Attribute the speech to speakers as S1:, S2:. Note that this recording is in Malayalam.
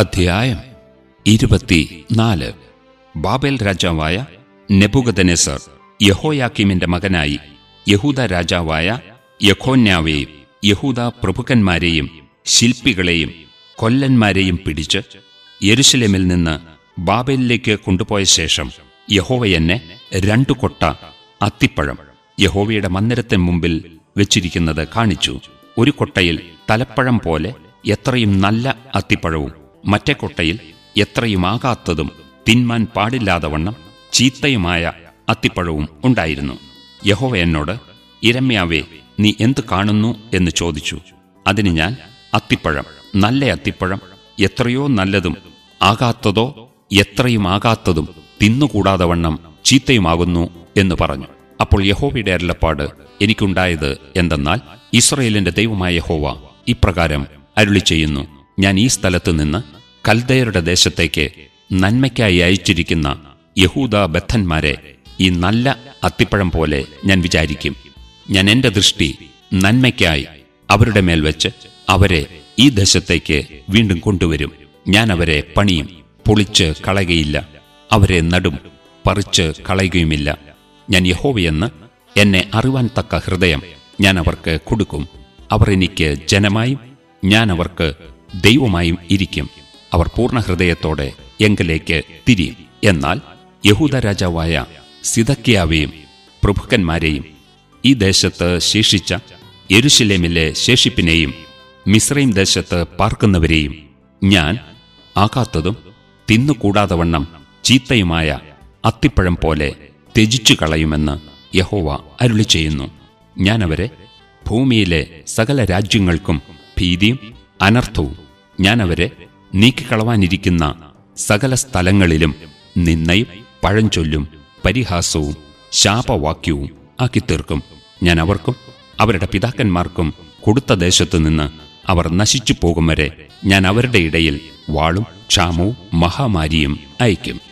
S1: അധ്യായം ഇരുപത്തിനാല് ബാബേൽ രാജാവായ നെബുഗദനെസർ യഹോയാക്കിമിന്റെ മകനായി യഹൂദ രാജാവായ യഖോന്യാവെയും യഹൂദ പ്രഭുക്കന്മാരെയും ശില്പികളെയും കൊല്ലന്മാരെയും പിടിച്ച് യെരുശലേമിൽ നിന്ന് ബാബേലിലേക്ക് കൊണ്ടുപോയ ശേഷം യഹോവ എന്നെ രണ്ടു കൊട്ട അത്തിപ്പഴം യഹോവയുടെ മന്ദിരത്തിന് മുമ്പിൽ വെച്ചിരിക്കുന്നത് കാണിച്ചു ഒരു കൊട്ടയിൽ തലപ്പഴം പോലെ എത്രയും നല്ല അത്തിപ്പഴവും മറ്റേ കൊട്ടയിൽ എത്രയുമാകാത്തതും തിന്മാൻ പാടില്ലാതവണ്ണം ചീത്തയുമായ അത്തിപ്പഴവും ഉണ്ടായിരുന്നു യഹോവ എന്നോട് ഇരമ്യാവേ നീ എന്ത് കാണുന്നു എന്ന് ചോദിച്ചു അതിന് ഞാൻ അത്തിപ്പഴം നല്ല അത്തിപ്പഴം എത്രയോ നല്ലതും ആകാത്തതോ എത്രയുമാകാത്തതും തിന്നുകൂടാതവണ്ണം ചീത്തയുമാകുന്നു എന്ന് പറഞ്ഞു അപ്പോൾ യഹോവയുടെ അരുളപ്പാട് എനിക്കുണ്ടായത് എന്തെന്നാൽ ഇസ്രയേലിന്റെ ദൈവമായ യഹോവ ഇപ്രകാരം അരുളി ചെയ്യുന്നു ഞാൻ ഈ സ്ഥലത്ത് നിന്ന് കൽദയരുടെ ദേശത്തേക്ക് നന്മയ്ക്കായി അയച്ചിരിക്കുന്ന യഹൂദ ബദ്ധന്മാരെ ഈ നല്ല അത്തിപ്പഴം പോലെ ഞാൻ വിചാരിക്കും ഞാൻ എന്റെ ദൃഷ്ടി നന്മയ്ക്കായി അവരുടെ മേൽ വെച്ച് അവരെ ഈ ദേശത്തേക്ക് വീണ്ടും കൊണ്ടുവരും ഞാൻ അവരെ പണിയും പൊളിച്ച് കളയുകയില്ല അവരെ നടും പറിച്ച് കളയുകയുമില്ല ഞാൻ യഹോവയെന്ന് എന്നെ അറിവാൻ തക്ക ഹൃദയം ഞാൻ അവർക്ക് കൊടുക്കും അവർ എനിക്ക് ജനമായും ഞാൻ അവർക്ക് ദൈവമായും ഇരിക്കും അവർ പൂർണ്ണ ഹൃദയത്തോടെ എങ്കിലേക്ക് തിരിയും എന്നാൽ യഹൂദ രാജാവായ സിതക്കിയാവെയും പ്രഭുക്കന്മാരെയും ഈ ദേശത്ത് ശേഷിച്ച യെരുശലേമിലെ ശേഷിപ്പിനെയും മിശ്രൈം ദേശത്ത് പാർക്കുന്നവരെയും ഞാൻ ആകാത്തതും തിന്നുകൂടാതവണ്ണം ചീത്തയുമായ അത്തിപ്പഴം പോലെ ത്യജിച്ചു കളയുമെന്ന് യഹോവ അരുളി ചെയ്യുന്നു ഞാൻ അവരെ ഭൂമിയിലെ സകല രാജ്യങ്ങൾക്കും ഭീതിയും അനർത്ഥവും ഞാൻ അവരെ നീക്കിക്കളവാനിരിക്കുന്ന സകല സ്ഥലങ്ങളിലും നിന്നയും പഴഞ്ചൊല്ലും പരിഹാസവും ശാപവാക്യവും ആക്കിത്തീർക്കും ഞാൻ അവർക്കും അവരുടെ പിതാക്കന്മാർക്കും കൊടുത്ത ദേശത്തു നിന്ന് അവർ നശിച്ചു പോകും വരെ ഞാൻ അവരുടെ ഇടയിൽ വാളും ക്ഷാമവും മഹാമാരിയും അയക്കും